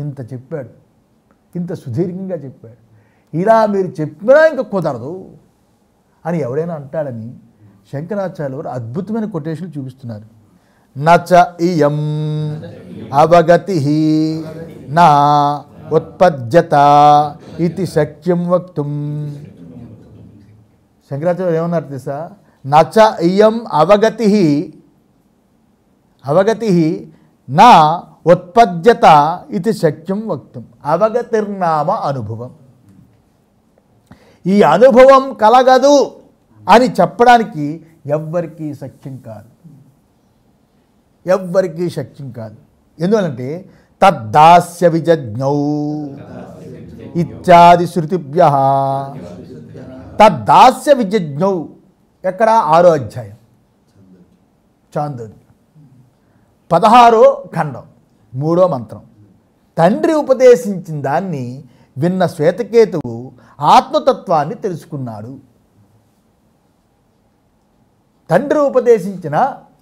ఇంత చెప్పాడు ఇంత సుదీర్ఘంగా చెప్పాడు ఇలా మీరు చెప్పినా ఇంకా కుదరదు అని ఎవడైనా అంటాడని శంకరాచార్య వారు అద్భుతమైన కొటేషన్ చూపిస్తున్నారు నచ ఇయం అవగతి నా ఉత్పద్యత ఇది శక్యం వక్తుం శంకరాచార్య ఏమన్నారు తెలుసా నచ ఇయం అవగతి అవగతి నా ఉత్పద్యత ఇది శక్యం వక్తుం అవగతిర్నామ అనుభవం ఈ అనుభవం కలగదు అని చెప్పడానికి ఎవ్వరికీ సఖ్యం కాదు ఎవ్వరికీ శక్యం కాదు ఎందువలంటే తద్దాస్య విజజ్ఞౌ ఇత్యాది శృతిభ్య తద్దాస్య విజజ్ఞౌ ఎక్కడ ఆరో అధ్యాయం చాందోని పదహారో ఖండం మూడో మంత్రం తండ్రి ఉపదేశించిన దాన్ని విన్న శ్వేతకేతువు ఆత్మతత్వాన్ని తెలుసుకున్నాడు తండ్రి ఉపదేశించిన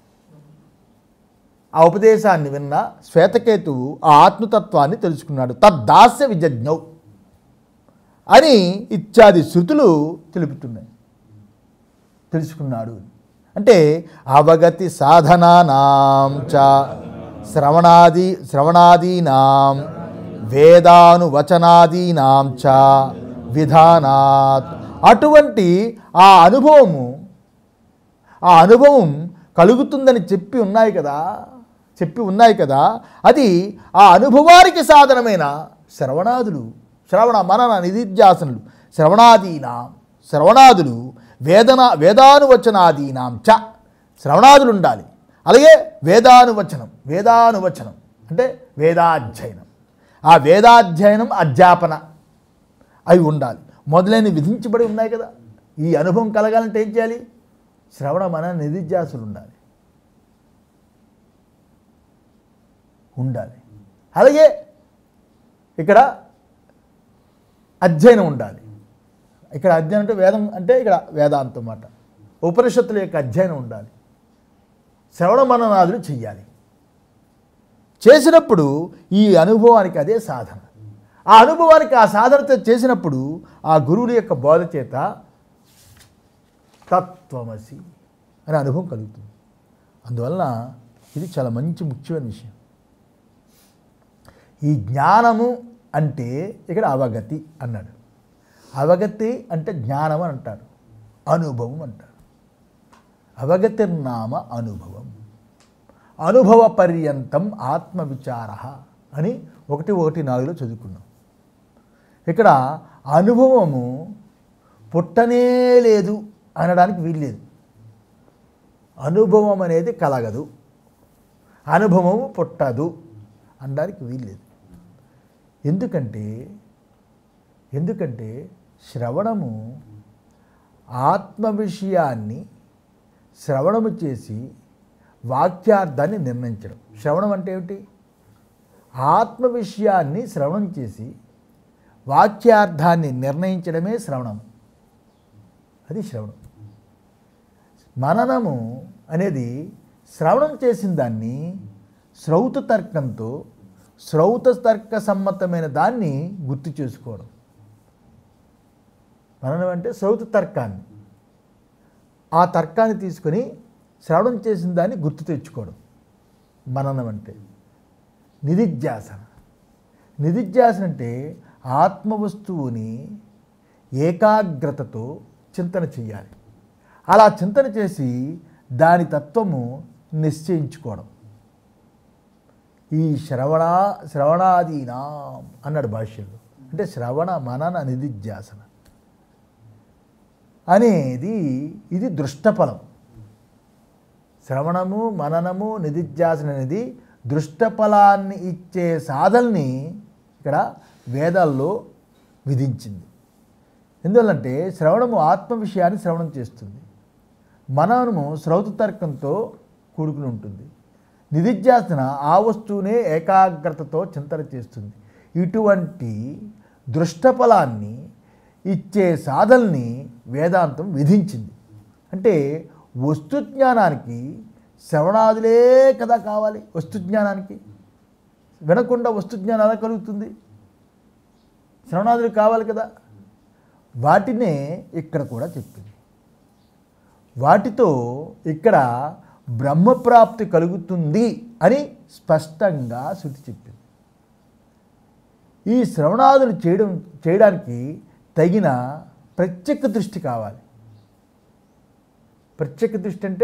ఆ ఉపదేశాన్ని విన్న శ్వేతకేతువు ఆ ఆత్మతత్వాన్ని తెలుసుకున్నాడు తద్దాస్య విజజ్ఞౌ అని ఇత్యాది శృతులు తెలుపుతున్నాయి తెలుసుకున్నాడు అంటే అవగతి సాధనానాం చ శ్రవణాది శ్రవణాదీనాం వేదానువచనాదీనాం చ విధానాత్ అటువంటి ఆ అనుభవము ఆ అనుభవం కలుగుతుందని చెప్పి ఉన్నాయి కదా చెప్పి ఉన్నాయి కదా అది ఆ అనుభవానికి సాధనమైన శ్రవణాదులు శ్రవణ మనన నిధిధ్యాసనులు శ్రవణాదీనా శ్రవణాదులు వేదన వేదానువచనాదీనాం చ శ్రవణాదులు ఉండాలి అలాగే వేదానువచనం వేదానువచనం అంటే వేదాధ్యయనం ఆ వేదాధ్యయనం అధ్యాపన అవి ఉండాలి మొదలైన విధించబడి ఉన్నాయి కదా ఈ అనుభవం కలగాలంటే ఏం చేయాలి శ్రవణ మన నిధిధ్యాసులు ఉండాలి ఉండాలి అలాగే ఇక్కడ అధ్యయనం ఉండాలి ఇక్కడ అధ్యయనం అంటే వేదం అంటే ఇక్కడ వేదాంతం మాట ఉపనిషత్తుల యొక్క అధ్యయనం ఉండాలి శ్రవణ మననాదులు చెయ్యాలి చేసినప్పుడు ఈ అనుభవానికి అదే సాధన ఆ అనుభవానికి ఆ సాధనతో చేసినప్పుడు ఆ గురువుల యొక్క బోధ చేత తత్వమసి అనే అనుభవం కలుగుతుంది అందువలన ఇది చాలా మంచి ముఖ్యమైన విషయం ఈ జ్ఞానము అంటే ఇక్కడ అవగతి అన్నాడు అవగతి అంటే జ్ఞానం అని అంటారు అనుభవం అంటారు అవగతిర్నామ అనుభవం అనుభవ పర్యంతం ఆత్మవిచార అని ఒకటి ఒకటి నాలుగులో చదువుకున్నాం ఇక్కడ అనుభవము పుట్టనే లేదు అనడానికి వీల్లేదు అనుభవం అనేది కలగదు అనుభవము పుట్టదు అనడానికి వీల్లేదు ఎందుకంటే ఎందుకంటే శ్రవణము ఆత్మ విషయాన్ని శ్రవణము చేసి వాక్యార్థాన్ని నిర్ణయించడం శ్రవణం అంటే ఏమిటి ఆత్మ విషయాన్ని శ్రవణం చేసి వాక్యార్థాన్ని నిర్ణయించడమే శ్రవణం అది శ్రవణం మననము అనేది శ్రవణం చేసిన దాన్ని శ్రౌత తర్కంతో శ్రౌత తర్క సమ్మతమైన దాన్ని గుర్తు చేసుకోవడం మననం అంటే శ్రౌత తర్కాన్ని ఆ తర్కాన్ని తీసుకొని శ్రవణం చేసిన దాన్ని గుర్తు తెచ్చుకోవడం మననం అంటే నిధిధ్యాసన నిధిధ్యాసన అంటే ఆత్మవస్తువుని ఏకాగ్రతతో చింతన చేయాలి అలా చింతన చేసి దాని తత్వము నిశ్చయించుకోవడం ఈ శ్రవణ శ్రవణాదీనా అన్నాడు భాష్యంలో అంటే శ్రవణ మనన నిధిధ్యాసన అనేది ఇది దృష్టఫలం శ్రవణము మననము నిధిధ్యాసన అనేది దృష్టఫలాన్ని ఇచ్చే సాధల్ని ఇక్కడ వేదాల్లో విధించింది ఎందువల్లంటే శ్రవణము ఆత్మ విషయాన్ని శ్రవణం చేస్తుంది మననము శ్రౌత తర్కంతో కూడుకుని ఉంటుంది నిధిధ్యాసన ఆ వస్తువునే ఏకాగ్రతతో చింతన చేస్తుంది ఇటువంటి దృష్టఫలాన్ని ఇచ్చే సాధల్ని వేదాంతం విధించింది అంటే వస్తు జ్ఞానానికి శ్రవణాదులే కదా కావాలి వస్తు జ్ఞానానికి వినకుండా వస్తు జ్ఞానం ఎలా కలుగుతుంది శ్రవణాదులు కావాలి కదా వాటినే ఇక్కడ కూడా చెప్పింది వాటితో ఇక్కడ బ్రహ్మప్రాప్తి కలుగుతుంది అని స్పష్టంగా శృతి చెప్పింది ఈ శ్రవణాదులు చేయడం చేయడానికి తగిన ప్రత్యేక దృష్టి కావాలి ప్రత్యేక దృష్టి అంటే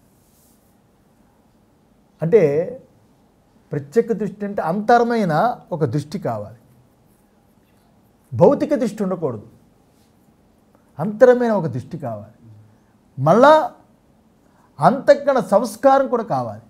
అంటే ప్రత్యేక దృష్టి అంటే అంతరమైన ఒక దృష్టి కావాలి భౌతిక దృష్టి ఉండకూడదు అంతరమైన ఒక దృష్టి కావాలి మళ్ళా అంతఃకరణ సంస్కారం కూడా కావాలి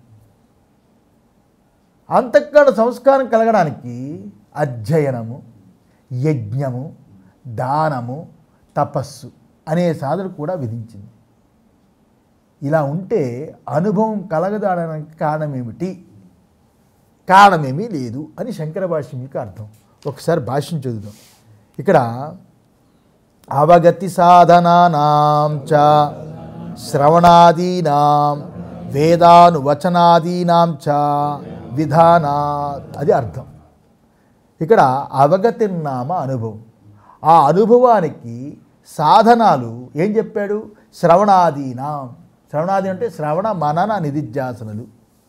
అంతఃకరణ సంస్కారం కలగడానికి అధ్యయనము యజ్ఞము దానము తపస్సు అనే సాధన కూడా విధించింది ఇలా ఉంటే అనుభవం కలగదాడడానికి కారణం ఏమిటి కారణమేమీ లేదు అని శంకర భాష్యం యొక్క అర్థం ఒకసారి భాష్యం చదువుదాం ఇక్కడ అవగతి సాధనానాం చ శ్రవణాదీనాం వేదానువచనాదీనాం చ విధానా అది అర్థం ఇక్కడ అవగతి నామ అనుభవం ఆ అనుభవానికి సాధనాలు ఏం చెప్పాడు శ్రవణాదీనాం శ్రవణాది అంటే శ్రవణ మనన నిధిధ్యాసనలు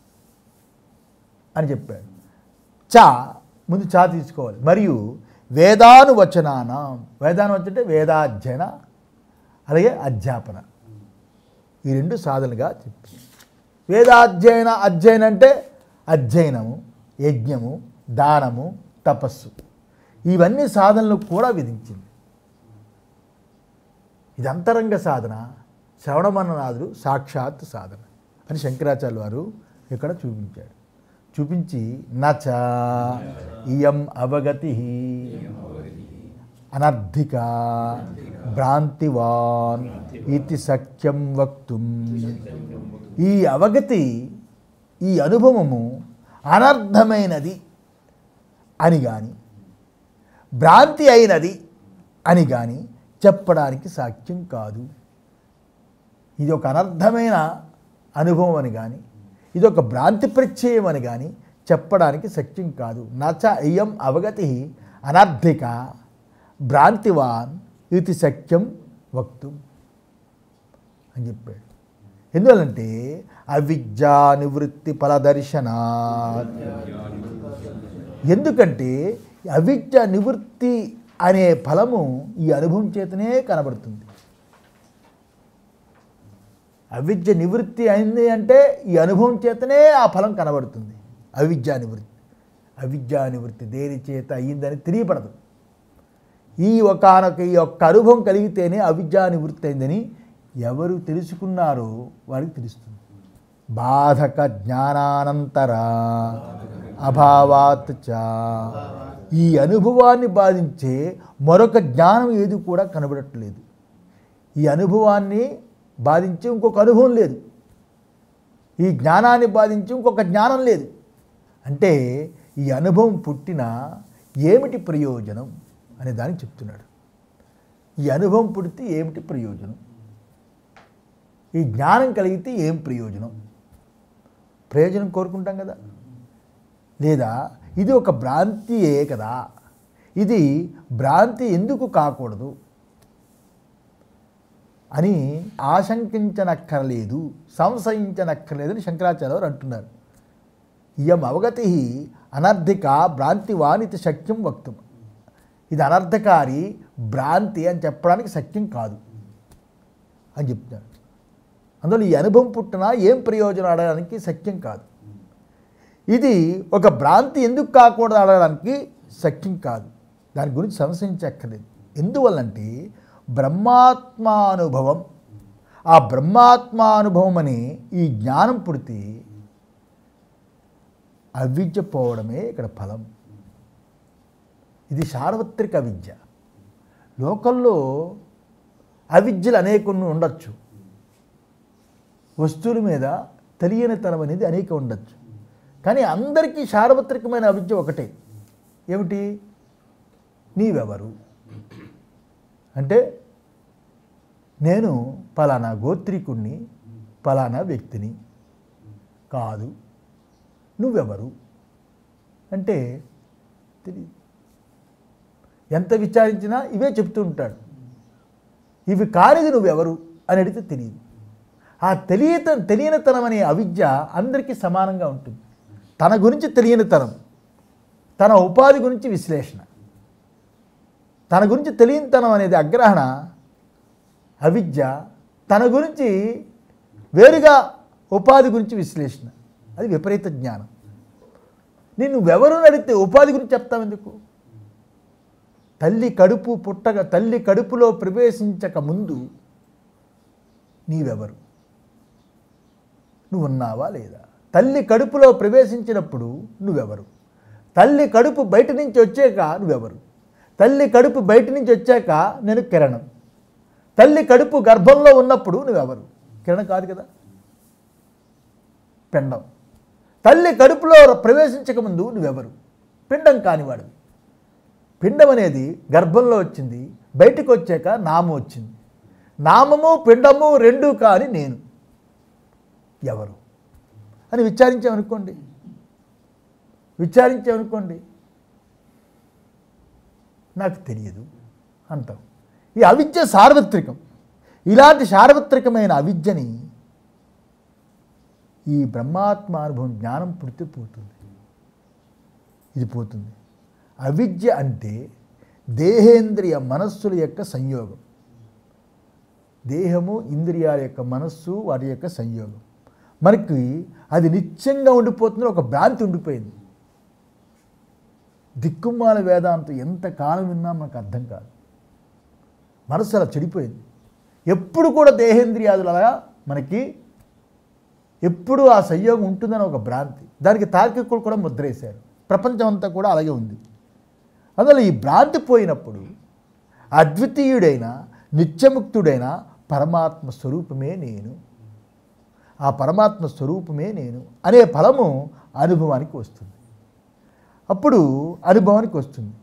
అని చెప్పాడు చా ముందు చా తీసుకోవాలి మరియు వేదానువచనానం వేదానువచన అంటే వేదాధ్యయన అలాగే అధ్యాపన ఈ రెండు సాధనగా చెప్పి వేదాధ్యయన అధ్యయనం అంటే అధ్యయనము యజ్ఞము దానము తపస్సు ఇవన్నీ సాధనలు కూడా విధించింది ఇది అంతరంగ సాధన శ్రవణమన్ననాథుడు సాక్షాత్ సాధన అని శంకరాచార్య వారు ఇక్కడ చూపించాడు చూపించి నచ ఇయం అవగతి అనర్థిక భ్రాంతివాన్ ఇది సఖ్యం వక్తుం ఈ అవగతి ఈ అనుభవము అనర్థమైనది అని కానీ భ్రాంతి అయినది అని కానీ చెప్పడానికి సాక్ష్యం కాదు ఇది ఒక అనర్థమైన అనుభవం అని కానీ ఇది ఒక భ్రాంతి ప్రత్యయం అని కానీ చెప్పడానికి సత్యం కాదు నచ ఇయం అవగతి అనర్థిక భ్రాంతివాన్ ఇది సత్యం వక్తు అని చెప్పాడు ఎందువల్లంటే అవిద్యా నివృత్తి ఫలదర్శనా ఎందుకంటే అవిద్య నివృత్తి అనే ఫలము ఈ అనుభవం చేతనే కనబడుతుంది అవిద్య నివృత్తి అయింది అంటే ఈ అనుభవం చేతనే ఆ ఫలం కనబడుతుంది అవిద్యా నివృత్తి అవిద్యా నివృత్తి దేని చేత అయ్యిందని తెలియపడదు ఈ ఒకనొక ఈ ఒక్క అనుభవం కలిగితేనే అవిద్యా నివృత్తి అయిందని ఎవరు తెలుసుకున్నారో వారికి తెలుస్తుంది బాధక జ్ఞానానంతర అభావాత్ చ ఈ అనుభవాన్ని బాధించే మరొక జ్ఞానం ఏది కూడా కనబడట్లేదు ఈ అనుభవాన్ని బాధించే ఇంకొక అనుభవం లేదు ఈ జ్ఞానాన్ని బాధించి ఇంకొక జ్ఞానం లేదు అంటే ఈ అనుభవం పుట్టిన ఏమిటి ప్రయోజనం అనే దానికి చెప్తున్నాడు ఈ అనుభవం పుడితే ఏమిటి ప్రయోజనం ఈ జ్ఞానం కలిగితే ఏం ప్రయోజనం ప్రయోజనం కోరుకుంటాం కదా లేదా ఇది ఒక భ్రాంతియే కదా ఇది భ్రాంతి ఎందుకు కాకూడదు అని ఆశంకించనక్కర్లేదు సంశయించనక్కర్లేదని శంకరాచార్య వారు అంటున్నారు ఇయం అవగతి అనర్థిక భ్రాంతివానితి శక్యం వక్తం ఇది అనర్థకారి భ్రాంతి అని చెప్పడానికి సత్యం కాదు అని చెప్తాడు అందులో ఈ అనుభవం పుట్టినా ఏం ప్రయోజనం అడగడానికి సత్యం కాదు ఇది ఒక భ్రాంతి ఎందుకు కాకూడదు అడగడానికి సత్యం కాదు దాని గురించి సంశయించక్కర్లేదు ఎందువల్లంటే బ్రహ్మాత్మానుభవం ఆ బ్రహ్మాత్మానుభవం అని ఈ జ్ఞానం పుడితే అవిద్య పోవడమే ఇక్కడ ఫలం ఇది సార్వత్రిక విద్య లోకల్లో అవిద్యలు అనేకొన్ని ఉండొచ్చు వస్తువుల మీద తెలియనితనం అనేది అనేక ఉండొచ్చు కానీ అందరికీ సార్వత్రికమైన అవిద్య ఒకటే ఏమిటి నీవెవరు అంటే నేను పలానా గోత్రికుణ్ణి పలానా వ్యక్తిని కాదు నువ్వెవరు అంటే తెలియదు ఎంత విచారించినా ఇవే చెప్తూ ఉంటాడు ఇవి కానిది నువ్వెవరు అని అడిగితే తెలియదు ఆ తెలియత తెలియనితనం అనే అవిద్య అందరికీ సమానంగా ఉంటుంది తన గురించి తెలియనితనం తన ఉపాధి గురించి విశ్లేషణ తన గురించి తెలియనితనం అనేది అగ్రహణ అవిద్య తన గురించి వేరుగా ఉపాధి గురించి విశ్లేషణ అది విపరీత జ్ఞానం నేను నువ్వెవరు అని అడిగితే ఉపాధి గురించి చెప్తావు ఎందుకు తల్లి కడుపు పుట్టగా తల్లి కడుపులో ప్రవేశించక ముందు నీవెవరు నువ్వు ఉన్నావా లేదా తల్లి కడుపులో ప్రవేశించినప్పుడు నువ్వెవరు తల్లి కడుపు బయట నుంచి వచ్చాక నువ్వెవరు తల్లి కడుపు బయట నుంచి వచ్చాక నేను కిరణం తల్లి కడుపు గర్భంలో ఉన్నప్పుడు నువ్వెవరు కిరణం కాదు కదా పిండం తల్లి కడుపులో ప్రవేశించకముందు నువ్వెవరు పిండం కానివాడు పిండం అనేది గర్భంలో వచ్చింది బయటకు వచ్చాక నామం వచ్చింది నామము పిండము రెండు కాని నేను ఎవరు అని విచారించామనుకోండి విచారించామనుకోండి నాకు తెలియదు అంటాం ఈ అవిద్య సార్వత్రికం ఇలాంటి సార్వత్రికమైన అవిద్యని ఈ బ్రహ్మాత్మ అనుభవం జ్ఞానం పుడితే పోతుంది ఇది పోతుంది అవిద్య అంటే దేహేంద్రియ మనస్సుల యొక్క సంయోగం దేహము ఇంద్రియాల యొక్క మనస్సు వాటి యొక్క సంయోగం మనకి అది నిత్యంగా ఉండిపోతుంది ఒక భ్రాంతి ఉండిపోయింది దిక్కుమాల వేదాంతం ఎంత కాలం విన్నా మనకు అర్థం కాదు మనసు అలా చెడిపోయింది ఎప్పుడు కూడా దేహేంద్రియాదులు అలా మనకి ఎప్పుడు ఆ సంయోగం ఉంటుందని ఒక భ్రాంతి దానికి తార్కికులు కూడా ముద్రేశారు ప్రపంచం అంతా కూడా అలాగే ఉంది అందువల్ల ఈ భ్రాంతి పోయినప్పుడు అద్వితీయుడైన నిత్యముక్తుడైన పరమాత్మ స్వరూపమే నేను ఆ పరమాత్మ స్వరూపమే నేను అనే ఫలము అనుభవానికి వస్తుంది అప్పుడు అనుభవానికి వస్తుంది